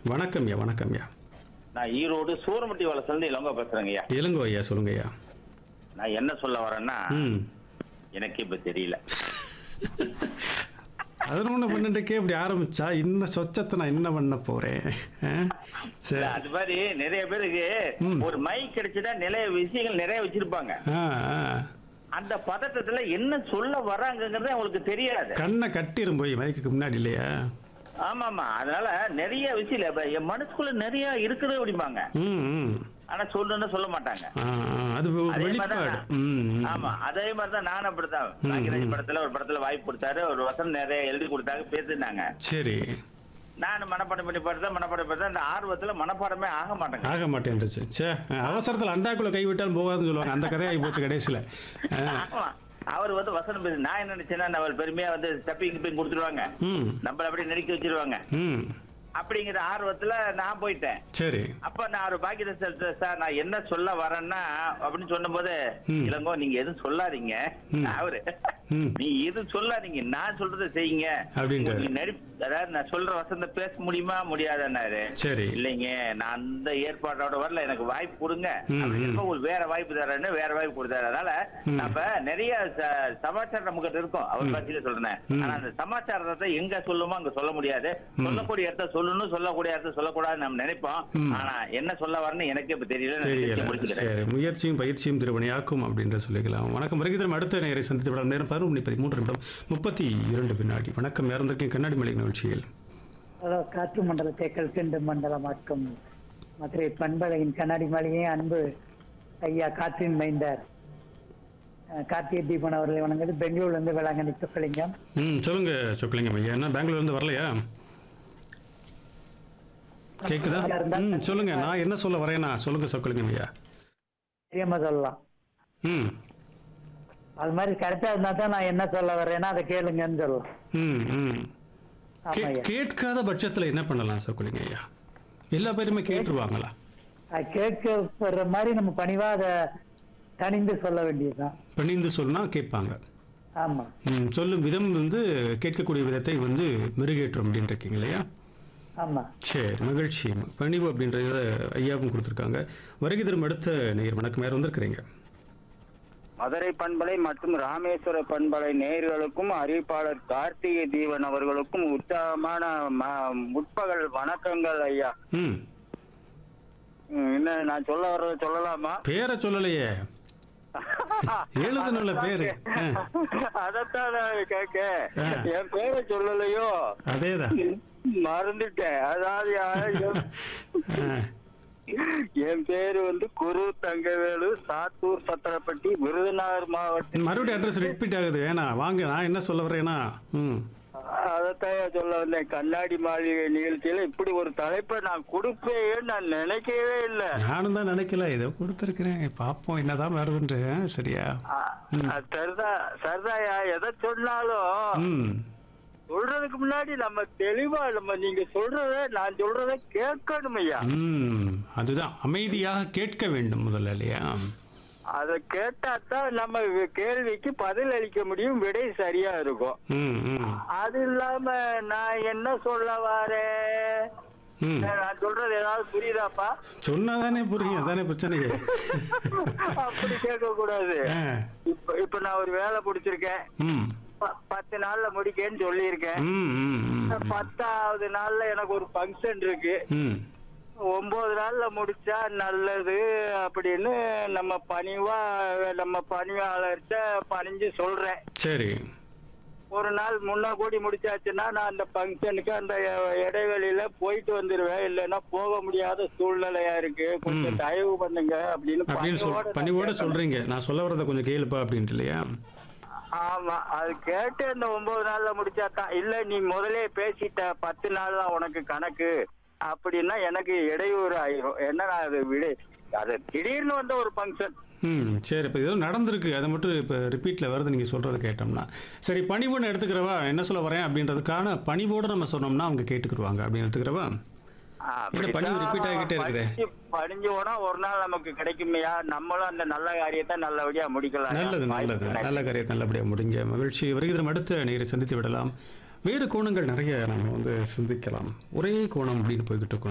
வணக்கம் ஐயா வணக்கம் ஐயா நான் ஈரோடு சூரமட்டி வளசுலேருந்து இளங்கோ பேசுறேங்க ஐயா இளங்கோ ஐயா சொல்லுங்க ஐயா நான் என்ன சொல்ல வரேன்னா ம் எனக்கு இப்ப தெரியல பதினொன்று பன்னெண்டுக்கே இப்படி ஆரம்பிச்சா இன்னும் சொச்சத்தை நான் என்ன பண்ண போறேன் ஆ? சரி இல்ல, அது மாதிரி நிறைய பேருக்கு ம். ஒரு மைக் கிடைச்சதா நிறைய விஷயங்கள் நிறைய வச்சிருப்பாங்க ஆ ஆ. அந்த பதட்டத்துல என்ன சொல்ல வராங்கங்கிறது அவங்களுக்கு தெரியாது கண்ணை கட்டிரும் போய் மைக்குக்கு முன்னாடி இல்லையா ஆமா ஆமா அதனால நிறைய விஷயம் இல்ல இப்ப என் மனசுக்குள்ள நிறைய இருக்குது அப்படிம்பாங்க ம் ம் ஆனா சொல்லணும்னு சொல்ல மாட்டாங்க ஆ, ஆ, அது ஒரு அதே வெளிப்பாடு மாதிரிதான் ம் ம். ஆமா அதே மாதிரிதான் நானும் அப்படித்தான் ம், பாக்கியராஜ் ம். படத்துல ஒரு படத்துல வாய்ப்பு கொடுத்தாரு ஒரு வசனம் நிறைய எழுதி கொடுத்தாங்க பேசினாங்க சரி நான் மனப்பாடம் பண்ணி பார்த்தா மனப்பாடம் பார்த்தா அந்த ஆர்வத்துல மனப்பாடமே ஆக மாட்டேங்க ஆக மாட்டேன்ருச்சு சே அவசரத்தில் அண்டாக்குள்ள கைவிட்டால் போகாதுன்னு சொல்லுவாங்க அந்த கதையாகி போச்சு கடைசியில் ஆமா. அவர் வந்து வசனம் பேசு நான் என்ன நினைச்சேன்னா அவர் பெருமையா வந்து ஸ்டப்பிங் கிப்பிங் கொடுத்துருவாங்க ம் நம்மள அப்படியே நெருக்கி வச்சிருவாங்க ம் அப்படிங்கிற ஆர்வத்துல நான் போயிட்டேன் சரி அப்ப நான் ஒரு பாக்கிய சார் நான் என்ன சொல்ல வரேன்னா அப்படின்னு சொன்னபோது ம். இளங்கோ நீங்க எதுவும் சொல்லாதீங்க ம். அவரு ம். நீ எதுவும் சொல்லாதீங்க நான் சொல்றதை செய்யுங்க அப்படின்ட்டாரு. நீங்க நடி அதாவது நான் சொல்ற வசந்த பேச முடியுமா முடியாதுன்னாரு சரி இல்லைங்க நான் அந்த ஏற்பாட்டோட வரல எனக்கு வாய்ப்பு கொடுங்க ம், அப்படின்னு ம். உங்களுக்கு வேற வாய்ப்பு தரேன்னு வேற வாய்ப்பு கொடுத்தாரு அதனால ம். நம்ம நிறைய ச- சமாச்சாரம் நம்ம கிட்ட இருக்கும் அவர் பத்தியில சொல்றேன் ம். ஆனா அந்த சமாச்சாரத்தை எங்க சொல்லுமோ அங்க சொல்ல முடியாது ம். சொல்லக்கூடிய இடத்த சொல்லணும் சொல்லக்கூடிய இடத்த சொல்லக்கூடாதுன்னு நம்ம நினைப்போம் ம். ஆனா என்ன சொல்ல வரேன்னு எனக்கு இப்ப தெரியல நான் தெரியல பேசி முடிச்சுக்கிறேன் சரி முயற்சியும் பயிற்சியும் திருவணியாக்கும் அப்படின்ற சொல்லிக்கலாம் வணக்கம் வருகிறோம் அடுத்த நேரை சந்தித்து விட நேரம் பதினொன்று மணி பதிமூன்று நிமிடம் முப்பத்தி இரண்டு வினாடி வணக்கம் யார் வந்திருக்கீங்க கண்ணாடி மலை நிகழ்ச்சியில் ஹலோ காற்று மண்டலத்தை கல்கண்டு மண்டலமாக்கும் மதுரை பண்பலையின் கண்ணாடி மாளிகையை அன்பு ஐயா காற்றின் மைந்தார் அஹ், கார்த்திகை தீபன் அவர்களை வணங்குது பெங்களூர்ல இருந்து வேளாங்கண்ணி சொக்கலிங்கம் ம் சொல்லுங்க சொக்கலிங்கம் ஐயா என்ன பெங்களூர்ல இருந்து வரலையா கேக்குதா ம் சொல்லுங்க நான் என்ன சொல்ல வரேனா சொல்லுங்க சொக்கலிங்கம் ஐயா தெரியாம சொல்லலாம் ம் அது மாதிரி கரெக்டா இருந்தா தான் நான் என்ன சொல்ல வர்றேன்னா அதை கேளுங்கன்னு சொல்லலாம் ம் ம் ஆமா கே- ஐயா கேட்காத பட்சத்துல என்ன பண்ணலாம் சொக்கலிங்க ஐயா எல்லா பேருமே கேட்டுருவாங்களா அது கேட்கப்படுற மாதிரி நம்ம பணிவா அதை தணிந்து சொல்ல வேண்டியதுதான் பணிந்து சொன்னா கேட்பாங்க ஆமா ம், சொல்லும் விதம் வந்து கேட்கக்கூடிய விதத்தை வந்து மெருகேற்றும் அப்படின்னு இருக்கீங்க இல்லையா ஆமா சரி மகிழ்ச்சி பணிவு அப்படின்றத ஐயாவும் கொடுத்துருக்காங்க வருகை தரும் அடுத்த நேயர் வணக்கம் யார் வந்திருக்கிறீங்க மதுரை பண்பலை மற்றும் ராமேஸ்வர பண்பலை நேயர்களுக்கும் அறிவிப்பாளர் கார்த்திகை தீவன் அவர்களுக்கும் உற்சாகமான ம- முற்பகல் வணக்கங்கள் ஐயா ம் ம், என்ன நான் சொல்ல வர்றத சொல்லலாமா பேரை சொல்லலையே எழுதுனுள்ள பேரு ஆ, அதத்தான் நான் கேட்க ஆ. என் பேரை சொல்லலையோ அதேதான் மறந்துட்டேன் அதாவது யா- என்- ஆ, என் பேரு வந்து குரு தங்கவேலு சாத்தூர் சத்திரப்பட்டி விருதுநகர் மாவட்டம் மறுபடியும் அட்ரஸ் ரிப்பீட் ஆகுது வேணாம் வாங்க நான் என்ன சொல்ல வரேன்னா ம் அதத்தான் சொல்ல வந்தேன் கண்ணாடி மாளிகை நிகழ்ச்சியில இப்படி ஒரு தலைப்பை நான் கொடுப்பேன்னு நான் நினைக்கவே இல்லை நானும் தான் நினைக்கல இதை கொடுத்துருக்கிறேன் பார்ப்போம் என்னதான் வருதுன்ட்டு ஆ, சரியா ம். சரிதா சரிதாயா எதை சொன்னாலும் ம் சொல்றதுக்கு முன்னாடி நம்ம தெளிவா நம்ம நீங்க சொல்றத நான் சொல்றத கேட்கணும் ஐயா ம் அதுதான் அமைதியாக கேட்க வேண்டும் முதல்ல இல்லையா அதை கேட்டா தான் நம்ம கேள்விக்கு பதில் அளிக்க முடியும் விடை சரியா இருக்கும் ம் ம் அது இல்லாம நான் என்ன சொல்ல வரேன் ம் நான் சொல்றது ஏதாவது புரியுதாப்பா சொன்னாதானே புரியும் அதானே பிரச்சனையே அப்படி கேட்க கூடாது ஆ, இப்ப இப்ப நான் ஒரு வேலை பிடிச்சிருக்கேன் ம் ப- பத்து நாள்ல முடிக்கேன்னு சொல்லியிருக்கேன் ம் ம் ம், பத்தாவது நாள்ல எனக்கு ஒரு ஃபங்க்ஷன் இருக்கு ம் ஒன்பது நாள்ல முடிச்சா நல்லது அப்படின்னு நம்ம பணிவா நம்ம பணியாளர்கிட்ட பணிஞ்சு சொல்றேன் சரி ஒரு நாள் முன்ன கூடி முடிச்சாச்சுன்னா நான் அந்த ஃபங்க்ஷனுக்கு அந்த இ- இடைவெளியில போயிட்டு வந்துருவேன் இல்லைன்னா போக முடியாத சூழ்நிலையா இருக்கு கொஞ்சம் ம். தயவு பண்ணுங்க அப்படின்னு அப்படின்னு சொல் பணிவோட பணிவோட நான் சொல்றீங்க நான் சொல்ல வரதை கொஞ்சம் கேளுப்பா அப்படின்ட்டு இல்லையா ஆமா அது கேட்டு அந்த ஒன்பது நாள்ல முடிச்சா தான் இல்ல நீ முதலே பேசிட்ட பத்து நாள் தான் உனக்கு கணக்கு அப்படின்னா எனக்கு இடையூறு ஆயிரும் ஏன்னா நான் அது விட அது திடீர்னு வந்த ஒரு ஃபங்க்ஷன் ம் சரி இப்போ ஏதோ நடந்திருக்கு அதை மட்டும் இப்போ ரிப்பீட்டில் வருது நீங்கள் சொல்கிறத கேட்டோம்னா சரி பணிவுன்னு எடுத்துக்கிறவா என்ன சொல்ல வரேன் அப்படின்றதுக்கான பணிவோடு நம்ம சொன்னோம்னா அவங்க கேட்டுக்கிடுவாங்க அப்படின்னு எடுத்துக்கிறவா என்ன பணிவு repeat ஆகிக்கிட்டே இருக்குதே? படிஞ்சு போனா ஒரு நாள் நமக்கு கிடைக்குமையா நம்மளும் அந்த நல்ல காரியத்தை நல்லபடியா முடிக்கலாம் நல்லது நல்லது நல்ல காரியத்தை நல்லபடியாக முடிங்க மகிழ்ச்சி வருகிறோம் அடுத்த நேரை சந்தித்து விடலாம் வேறு கோணங்கள் நிறைய நம்ம வந்து சிந்திக்கலாம் ஒரே கோணம் அப்படின்னு போய்கிட்டு இருக்கோம்